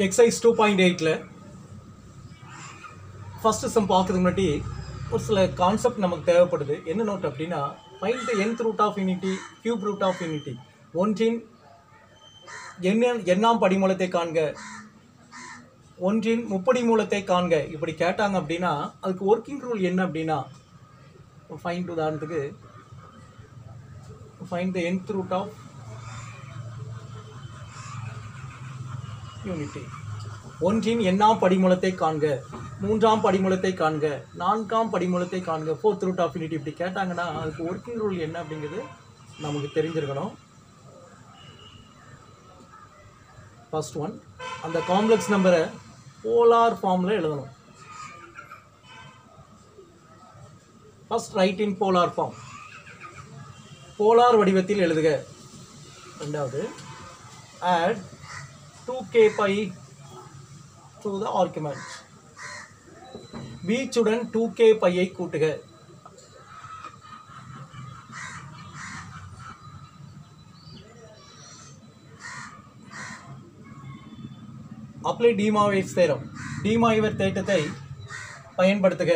exercise two point எயிட்டில் first sum பார்க்கறதுக்கு முன்னாடி ஒரு சில கான்செப்ட் நமக்கு தேவைப்படுது என்ன நோட் அப்படின்னா find the nth root of unity cube root of unity ஒன்றின் என்ன எண்ணாம் படிமூலத்தை காண்க ஒன்றின் முப்படி மூலத்தை காண்க இப்படி கேட்டாங்க அப்படின்னா அதுக்கு ஒர்க்கிங் ரூல் என்ன அப்படின்னா ஃபைண்ட் உதாரணத்துக்கு find the nth root of unity ஒன்றின் எண்ணாம் படிமூலத்தை காண்க மூன்றாம் படிமூலத்தை காண்க நான்காம் படிமூலத்தை காண்க ஃபோர்த் ரூட் ஆஃப் யூனிட்டி இப்படி கேட்டாங்கன்னா அதுக்கு ஒர்க்கிங் ரூல் என்ன அப்படிங்கிறது நமக்கு தெரிஞ்சிருக்கணும் ஃபர்ஸ்ட் ஒன் அந்த காம்ப்ளெக்ஸ் நம்பரை போலார் ஃபார்மில் எழுதணும் first write in polar form polar வடிவத்தில் எழுதுக ரெண்டாவது add two K pi to the argument வீச்சுடன் டூ கே பையை கூட்டுக அப்ளை டிமாவேஸ் தேரம் டிமாய்வர் தேட்டத்தை பயன்படுத்துக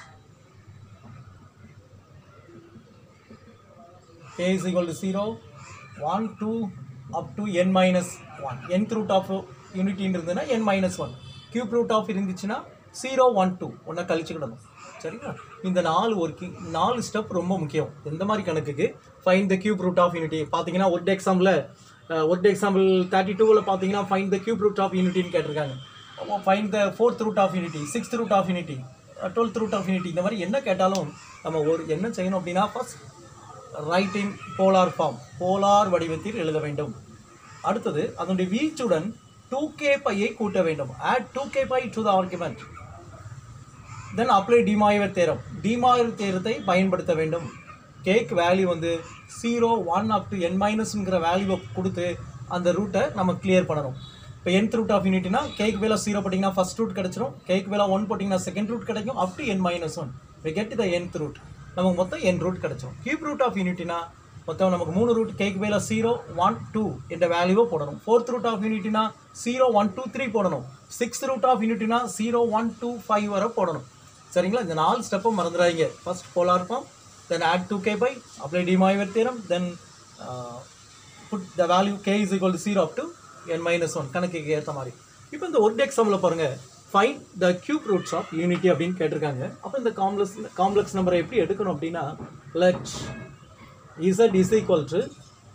k is equal to 0 1 2 up to n minus 1 nth root of unity இருந்ததுன்னா n minus 1 cube root of இருந்துச்சுன்னா 0 1 2 ஒன்றை கழிச்சுக்கிடணும் சரிங்களா இந்த நாலு ஒர்க்கிங் நாலு ஸ்டெப் ரொம்ப முக்கியம் எந்த மாதிரி கணக்குக்கு find the cube root of unity பார்த்தீங்கன்னா ஒரு எக்ஸாம்பிள் ஒரு எக்ஸாம்பிள் தேர்ட்டி டூவில் பார்த்தீங்கன்னா find the cube root of யூனிட்டின்னு கேட்டிருக்காங்க find the fourth root of unity sixth root of unity twelfth root of unity இந்த மாதிரி என்ன கேட்டாலும் நம்ம ஒரு என்ன செய்யணும் அப்படின்னா first write in polar form polar வடிவத்தில் எழுத வேண்டும் அடுத்தது அதனுடைய வீச்சுடன் டூ கே பையை கூட்ட வேண்டும் add two K pi to the argument then apply De Moivre theorem De Moivre தேரத்தை பயன்படுத்த வேண்டும் கேக் வேல்யூ வந்து zero one up to n மைனஸ்ங்கிற வேல்யூவை கொடுத்து அந்த ரூட்டை நம்ம கிளியர் பண்ணணும் இப்போ nth ரூட் ஆஃப் யூனிட்னா கேக் வேலை ஜீரோ போட்டிங்கன்னா ஃபர்ஸ்ட் ரூட் கிடச்சிரும் கேக் வேலை ஒன் போட்டிங்கன்னா செகண்ட் ரூட் கிடைக்கும் up to n minus one we get the nth root நமக்கு மொத்தம் என் ரூட் கிடச்சிரும் கியூப் ரூட் ஆஃப் யூனிட்டினா மொத்தம் நமக்கு மூணு ரூட் கேக் வேலை ஜீரோ ஒன் டூ என்ற வேல்யூவை போடணும் ஃபோர்த் ரூட் ஆஃப் யூனிட்டினா ஜீரோ ஒன் டூ த்ரீ போடணும் சிக்ஸ்த் ரூட் ஆஃப் யூனிட்டினா ஜீரோ ஒன் டூ ஃபைவ் வரை போடணும் சரிங்களா இந்த நாலு ஸ்டெப்பும் மறந்துடாதீங்க first polar form then add two K pi apply டிமாய்வர் theorem then put the value K is equal to zero up to n minus one கணக்குக்கு ஏற்ற மாதிரி இப்போ இந்த ஒரு எக்ஸாம்பிள் பாருங்க find the cube roots of unity அப்படின்னு கேட்டிருக்காங்க அப்போ இந்த காம்ப்ளெக்ஸ் காம்ப்ளெக்ஸ் நம்பரை எப்படி எடுக்கணும் அப்படின்னா let Z is equal to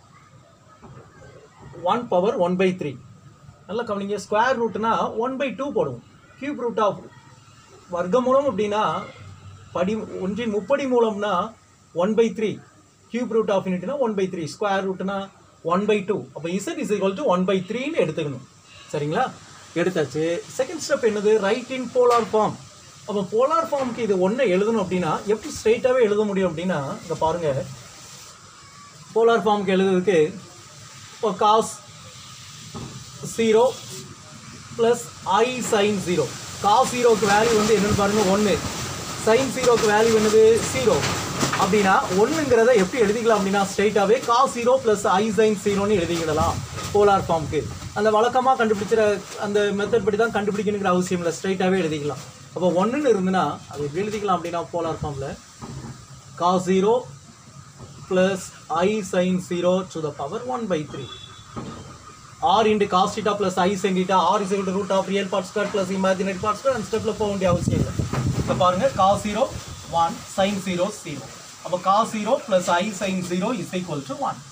one power one by three நல்லா கவனிங்க ஸ்கொயர் ரூட்னா ஒன் பை டூ போடுவோம் கியூப் ரூட் ஆஃப் வர்க்கமூலம் அப்படின்னா படி ஒன்றின் முப்படி மூலம்னா one by three cube root of யூனிட்னா ஒன் பை த்ரீ ஸ்கொயர் ரூட்னா ஒன் பை டூ அப்போ Z is equal to one by த்ரீன்னு எடுத்துக்கணும் சரிங்களா எடுத்தாச்சு செகண்ட் ஸ்டெப் என்னது ரைட் இன் போலார் ஃபார்ம் அப்போ போலார் ஃபார்முக்கு இது ஒன்றை எழுதணும் அப்படின்னா எப்படி ஸ்ட்ரைட்டாகவே எழுத முடியும் அப்படின்னா இங்கே பாருங்கள் போலார் ஃபார்முக்கு எழுதுறதுக்கு இப்போ cos zero plus i sine zero cos ஜீரோக்கு வேல்யூ வந்து என்னன்னு பாருங்க ஒன்று சைன் ஜீரோக்கு வேல்யூ என்னது ஜீரோ அப்படின்னா ஒன்றுங்கிறத எப்படி எழுதிக்கலாம் அப்படின்னா ஸ்ட்ரைட்டாகவே cos zero plus i sine ஜீரோன்னு எழுதிக்கிடலாம் போலார் ஃபார்முக்கு அந்த வழக்கமாக கண்டுபிடிச்சிற அந்த மெத்தட் படி தான் கண்டுபிடிக்கணுங்கிற அவசியம் இல்லை ஸ்ட்ரைட்டாகவே எழுதிக்கலாம் அப்போ ஒன்றுன்னு இருந்துன்னா அது எப்படி எழுதிக்கலாம் அப்படின்னா போலார் ஃபார்மில் cos zero plus i sine zero to the power one by three r into cos theta plus i sin theta r is equal to root of real part square plus imaginary part square and ஸ்டெப்பில் போக வேண்டிய அவசியம் இல்லை இப்போ பாருங்க cos 0 1 sin 0 0 அப்போ cos 0 plus i sin 0 is equal to 1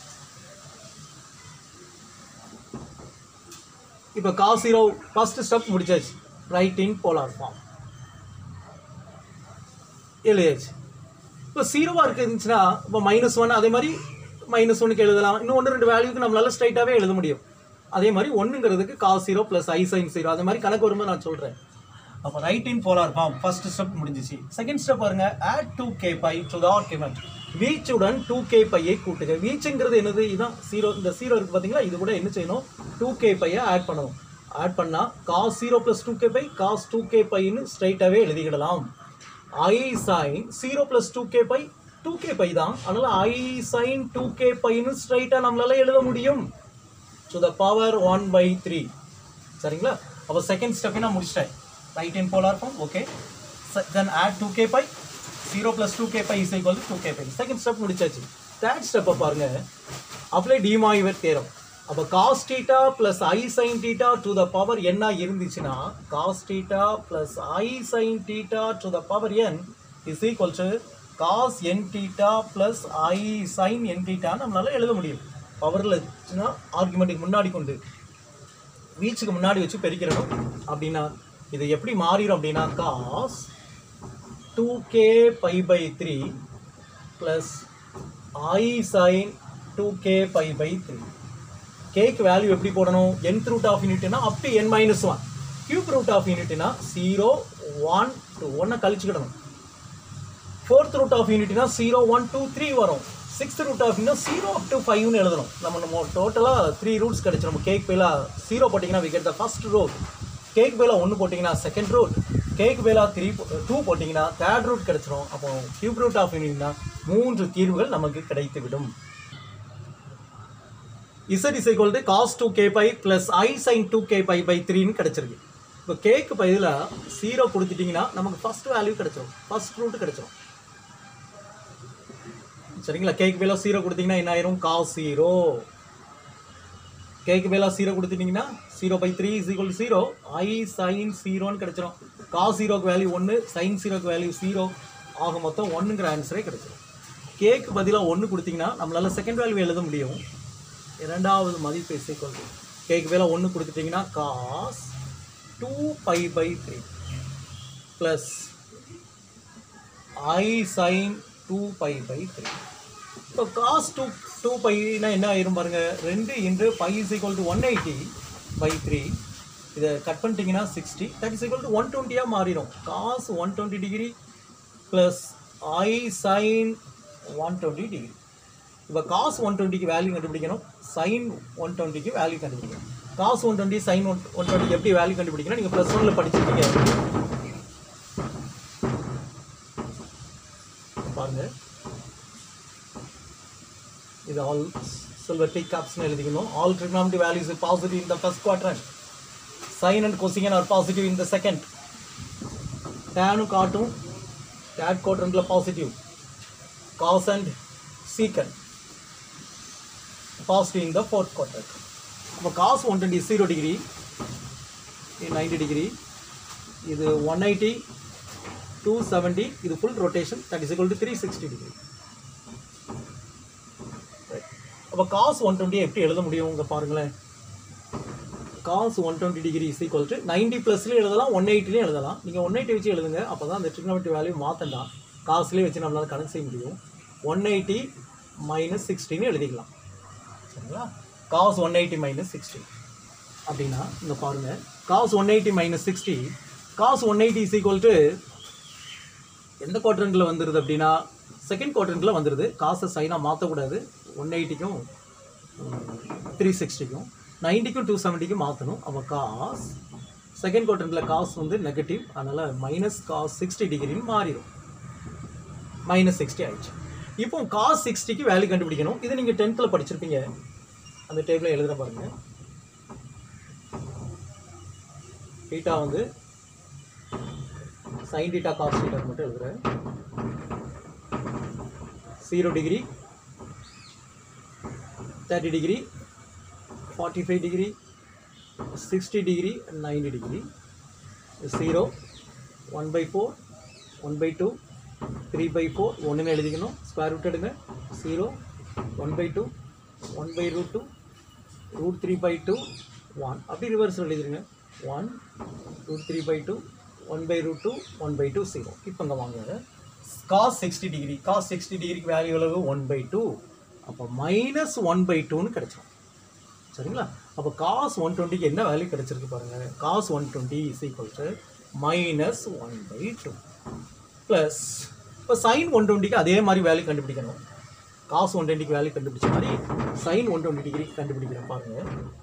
இப்போ cos 0 first step முடிச்சாச்சு ரைட் இன் போலார் ஃபார்ம் எழுதியாச்சு இப்போ ஜீரோவாக இருந்துச்சுன்னா இப்போ மைனஸ் ஒன் அதே மாதிரி மைனஸ் ஒன்னுக்கு எழுதலாம் இன்னும் ஒன்று ரெண்டு வேல்யூக்கு நம்மளால ஸ்ட்ரைட்டாகவே எழுத முடியும் அதே மாதிரி ஒன்றுங்கிறதுக்கு cos zero plus i sine zero அதே மாதிரி கணக்கு வரும்போது நான் சொல்கிறேன் அப்போ write in polar form first step முடிஞ்சிச்சு செகண்ட் ஸ்டெப் பாருங்க add two K pi to the argument வீச்சுடன் டூ கே பையை கூட்டுக வீச்சுங்கிறது என்னது இதுதான் ஜீரோ இந்த ஜீரோ இருக்கு பார்த்தீங்களா இது கூட என்ன செய்யணும் டூ கே பையை ஆட் பண்ணணும் ஆட் பண்ணால் cos zero plus two K pi cos two k பைன்னு ஸ்ட்ரைட்டாகவே எழுதிக்கிடலாம் i sine zero plus two K pi two K pi தான் அதனால் ஐ சைன் டூ கே பைன்னு ஸ்ட்ரைட்டாக நம்மளால எழுத முடியும் to the power one by three சரிங்களா அப்போ செகண்ட் ஸ்டெப்பை நான் முடிச்சிட்டேன் right hand polar form okay then add two K pi zero plus two K by is equal to K pi second step முடிச்சாச்சு தேர்ட் ஸ்டெப்பை பாருங்க அப்ளை டிமாய்வர் தேரம் அப்போ cos theta plus i sine theta to the power என்ன இருந்துச்சுன்னா cos theta plus i sine theta to the power n is equal to cos n theta plus i sine n theta நம்மளால எழுத முடியும் பவரில் வச்சுன்னா ஆர்குமெண்ட்டுக்கு முன்னாடி கொண்டு வீச்சுக்கு முன்னாடி வச்சு பெருக்கிறணும் அப்படின்னா இது எப்படி மாறிடும் அப்படின்னா cos two K pi by three plus i sine two K pi by three கேக்கு வேல்யூ எப்படி போடணும் என் ரூட் ஆஃப் யூனிட்னா up to n minus one cube root of யூனிட்னா ஜீரோ ஒன் டூ ஒன்னை கழிச்சுக்கிடணும் ஃபோர்த் ரூட் ஆஃப் யூனிட்னா zero one two three வரும் sixth root of unit zero up to ஃபைவ்னு எழுதணும் நம்ம நம்ம டோட்டலாக த்ரீ ரூட்ஸ் கிடைச்சிடும் நம்ம கேக் பேலா ஜீரோ போட்டிங்கன்னா we get the first root கேக் பேலா ஒன்று போட்டிங்கன்னா செகண்ட் ரூட் கேக் பேலா த்ரீ டூ போட்டிங்கன்னா தேர்ட் ரூட் கிடைச்சிரும் அப்போ கியூப் ரூட் ஆஃப் யூனிட்னா மூன்று தீர்வுகள் நமக்கு கிடைத்து விடும் z is equal to cos two K pi plus i sine two K pi pi த்ரீன்னு கிடச்சிருக்கு இப்போ கேக்கு பதில் ஜீரோ கொடுத்துட்டிங்கன்னா நமக்கு ஃபர்ஸ்ட் வேல்யூ கிடைச்சிரும் ஃபர்ஸ்ட் ரூட் கிடைச்சிரும் சரிங்களா கேக்கு பேலா ஜீரோ கொடுத்தீங்கன்னா என்ன ஆயிரும் காஸ் ஜீரோ கேக்கு பேலா ஜீரோ கொடுத்துட்டீங்கன்னா zero by three is equal zero i sine ஜீரோன்னு கிடைச்சிரும் காஸ் ஜீரோக்கு வேல்யூ ஒன்று சைன் ஜீரோக்கு வேல்யூ ஜீரோ ஆக மொத்தம் ஒன்றுங்கிற ஆன்சரே கிடைச்சிரும் கேக்கு பதிலாக ஒன்று கொடுத்தீங்கன்னா நம்மளால செகண்ட் வேல்யூ எழுத முடியும் இரண்டாவது மதிப்பு இஸ் ஈக்குவல் டு கேக்கு வேலை ஒன்று கொடுத்துட்டிங்கன்னா cos two pi by three plus i sine two pi by three இப்போ காஸ் டூ டூ பைனா என்ன ஆயிரும் பாருங்க ரெண்டு இன்று pi is equal to one eighty by three இதை கட் பண்ணிட்டீங்கன்னா sixty that is equal to one டுவெண்ட்டியாக மாறிடும் cos one twenty degree plus i sine one twenty degree இப்போ காஸ் ஒன் டுவெண்ட்டிக்கு வேல்யூ கண்டுபிடிக்கணும் சைன் ஒன் டுவெண்ட்டிக்கு வேல்யூ கண்டுபிடிக்கணும் cos one twenty sine one one twenty எப்படி வேல்யூ கண்டுபிடிக்கணும் நீங்கள் ப்ளஸ் ஒனில் படிச்சிருக்கீங்க பாருங்க இது ஆல் சில்வர் டிக் காப்ஸ்னு எழுதிக்கணும் all trigonometry values is positive in the first quadrant sin and cosecant are positive in the second tan காட்டும் third quadrantல positive cos and secant positive in the fourth quadrant அப்போ cos 120 is 0 degree இது 90 degree இது 180 270 இது full rotation that is equal to 360 degree அப்போ cos one twenty எப்படி எழுத முடியும் இங்கே பாருங்களேன் cos one twenty degree is equal to ninety ப்ளஸ்லேயும் எழுதலாம் ஒன் எயிட்டிலையும் எழுதலாம் நீங்கள் ஒன் எயிட்டி வச்சு எழுதுங்க அப்போ தான் அந்த ட்ரிக்னோமெட்ரி வேல்யூ மாற்றண்டாம் காசுலேயே வச்சு நம்மளால் கணக்கு செய்ய முடியும் ஒன் எயிட்டி மைனஸ் சிக்ஸ்டின்னு எழுதிக்கலாம் சரிங்களா cos one eighty minus sixty அப்படின்னா இங்கே பாருங்கள் cos one eighty minus sixty cos one eighty is equal to எந்த குவாட்ரண்ட்டில் வந்துடுது அப்படின்னா செகண்ட் குவாட்ரண்ட்டில் வந்துடுது காசை சைனாக மாற்றக்கூடாது ஒன் எயிட்டிக்கும் த்ரீ சிக்ஸ்டிக்கும் நைன்ட்டிக்கும் டூ செவன்ட்டிக்கும் மாற்றணும் அப்போ காஸ் செகண்ட் குவாட்ரண்ட்டில் காஸ் வந்து நெகட்டிவ் அதனால் மைனஸ் காஸ் சிக்ஸ்டி டிகிரின்னு மாறிடும் மைனஸ் சிக்ஸ்டி ஆயிடுச்சு இப்போ காஸ் சிக்ஸ்டிக்கு வேல்யூ கண்டுபிடிக்கணும் இது நீங்கள் டென்த்தில் படிச்சிருப்பீங்க அந்த டேபிளில் எழுதுற பாருங்க டீட்டா வந்து சைன் டீட்டா காஸ் டீட்டா மட்டும் எழுதுறேன் zero degree thirty degree forty five degree sixty degree ninety degree zero one by four one by two three by four ஒன்றுன்னு எழுதிக்கணும் ஸ்கொயர் ரூட் எடுங்க zero one by two one by root two root three by two one அப்படி reverse எழுதிருங்க one root three by two one by root two one by two zero இப்போ இங்கே வாங்க cos sixty degree cos sixty டிகிரிக்கு value எவ்வளவு one by two அப்போ minus one by டூன்னு கிடைச்சிரும் சரிங்களா அப்போ காஸ் ஒன் டுவெண்ட்டிக்கு என்ன வேல்யூ கிடைச்சிருக்கு பாருங்க cos one twenty is equal to minus one by two plus இப்போ சைன் ஒன் டுவெண்ட்டிக்கு அதே மாதிரி வேல்யூ கண்டுபிடிக்கணும் காஸ் ஒன் டுவெண்ட்டிக்கு வேல்யூ கண்டுபிடிச்ச மாதிரி சைன் ஒன் டுவெண்ட்டி டிகிரி கண்டுபிடிக்கிறேன் பாருங்க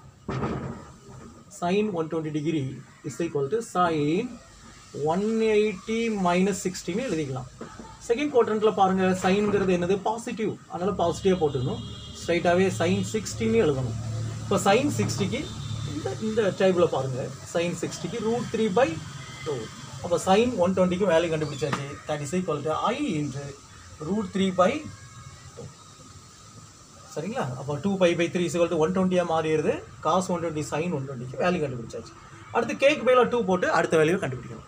sine one twenty degree is equal to sine one eighty minus சிக்ஸ்டின்னு எழுதிக்கலாம் செகண்ட் குவாட்ரண்ட்டில் பாருங்கள் சைன்ங்கிறது என்னது பாசிட்டிவ் அதனால் பாசிட்டிவாக போட்டுக்கணும் ஸ்ட்ரைட்டாகவே சைன் சிக்ஸ்டின்னு எழுதணும் இப்போ சைன் சிக்ஸ்டிக்கு இந்த இந்த டேபிளில் பாருங்கள் சைன் சிக்ஸ்டிக்கு ரூட் த்ரீ பை டூ அப்போ சைன் ஒன் டுவெண்ட்டிக்கு வேல்யூ கண்டுபிடிச்சாச்சு that is equal to i into root three by two சரிங்களா அப்போ two pi by three equal to one டுவெண்ட்டியாக மாறிடுது cos one twenty sine one டுவெண்ட்டிக்கு வேல்யூ கண்டுபிடிச்சாச்சு அடுத்து கேக்கு பேல டூ போட்டு அடுத்த வேல்யூ கண்டுபிடிக்கணும்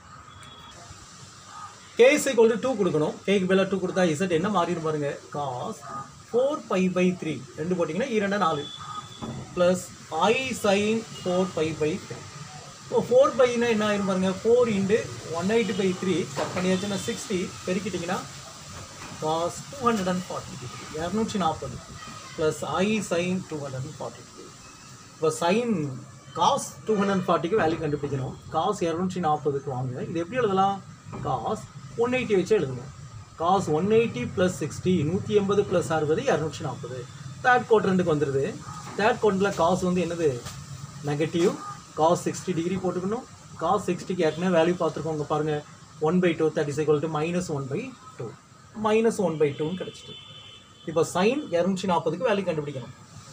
k is equal to two கொடுக்கணும் கேக்கு பேல டூ கொடுத்தா இசட் என்ன மாறிடும் பாருங்க cos four pi by three ரெண்டு போட்டிங்கன்னா இரண்டு நாலு plus i sine four pi by three இப்போ ஃபோர் பைனா என்ன ஆயிரும் பாருங்க four into one eighty by three cut பண்ணியாச்சுன்னா சிக்ஸ்டி பெருக்கிட்டிங்கன்னா cos two hundred and forty இரநூற்றி நாற்பது plus i sine two hundred and forty இப்போ சைன் காஸ் டூ ஹண்ட்ரட் ஃபார்ட்டிக்கு வேல்யூ கண்டுபிடிக்கணும் காஸ் இரநூற்றி நாற்பதுக்கு வாங்க இது எப்படி எழுதலாம் காஸ் ஒன் எயிட்டி வச்சு எழுதுங்க cos one eighty plus sixty நூற்றி எண்பது ப்ளஸ் அறுபது இரநூற்றி நாற்பது தேர்ட் குவாட்ரண்ட்டுக்கு வந்துடுது தேர்ட் குவாட்ரண்ட்டில் காஸ் வந்து என்னது நெகட்டிவ் காஸ் சிக்ஸ்டி டிகிரி போட்டுக்கணும் காஸ் சிக்ஸ்டிக்கு ஏற்கனவே வேல்யூ பார்த்துருக்கோங்க பாருங்கள் one by two thirty cycle to minus one by two minus one by டூன்னு கிடச்சிட்டு இப்போ சைன் இரநூற்றி நாற்பதுக்கு வேல்யூ கண்டுபிடிக்கணும்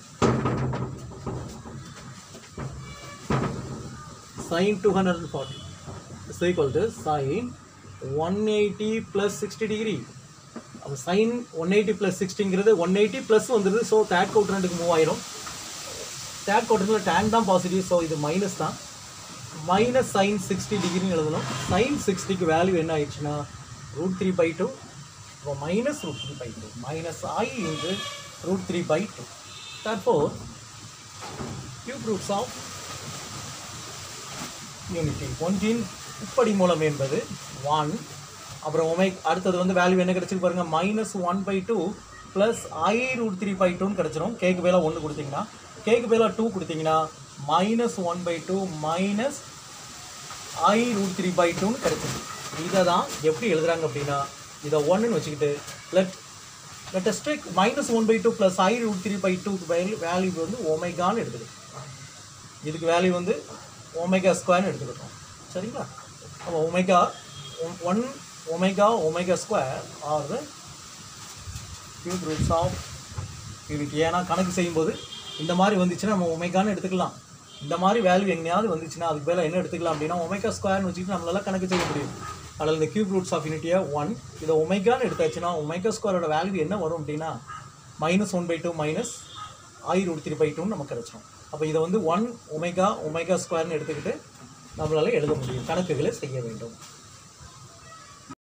sin 240 is equal to sin 180 plus 60 degree அப்போ sin 180 plus 60ங்கிறது 180 plus வந்துடுது ஸோ தேர்ட் குவாட்ரண்ட்டுக்கு மூவ் ஆயிரும் தேர்ட் குவாட்ரண்ட்டில் டேன் தான் பாசிட்டிவ் ஸோ இது மைனஸ் தான் மைனஸ் சைன் சிக்ஸ்டி டிகிரின்னு எழுதணும் சைன் சிக்ஸ்டிக்கு வேல்யூ என்ன ஆயிடுச்சுன்னா ரூட் த்ரீ பை டூ இப்போ minus root three by two minus i into root three by two தற்போது கியூப் ரூட்ஸ் ஆஃப் யூனிட்டி ஒன்றின் உப்படி மூலம் என்பது ஒன் அப்புறம் ஒமை அடுத்தது வந்து வேல்யூ என்ன கிடைச்சிருக்கு பாருங்க minus one by two plus i root three by டூன்னு கிடச்சிரும் கேக்கு பேலா ஒன்று கொடுத்தீங்கன்னா கேக்கு பேலா டூ கொடுத்தீங்கன்னா minus one by two minus i root three by டூன்னு கிடைச்சிருக்கு இதை தான் எப்படி எழுதுறாங்க அப்படின்னா இதை ஒன்றுன்னு வச்சுக்கிட்டு லெட் லெட் ஸ்டேக் minus one by two plus i root three by டூக்கு வேல்யூ வந்து ஒமைகான்னு எடுக்குது இதுக்கு வேல்யூ வந்து ஒமேகா ஸ்கொயர்னு எடுத்துக்கிட்டோம் சரிங்களா அப்போ omega one omega omega square are the cube roots of unit ஏன்னா கணக்கு செய்யும்போது இந்த மாதிரி வந்துச்சுன்னா நம்ம ஒமேகான்னு எடுத்துக்கலாம் இந்த மாதிரி வேல்யூ எங்கேயாவது வந்துச்சுன்னா அதுக்கு பேர் என்ன எடுத்துக்கலாம் அப்படின்னா ஒமேகா ஸ்கொயர்னு வச்சுக்கிட்டு நம்மளால கணக்கு செய்ய முடியும் அதில் இந்த கியூப் ரூட்ஸ் ஆஃப் யூனிட்டியை ஒன் இதை ஒமேகான்னு எடுத்தாச்சுன்னா ஒமேகா ஸ்கொயரோட வேல்யூ என்ன வரும் அப்படின்னா minus one by two minus i root three by டூன்னு நமக்கு கிடச்சிரும் அப்போ இதை வந்து ஒன் ஒமேகா ஒமேகா ஸ்கொயர்னு எடுத்துக்கிட்டு நம்மளால எழுத முடியும் கணக்குகளை செய்ய வேண்டும்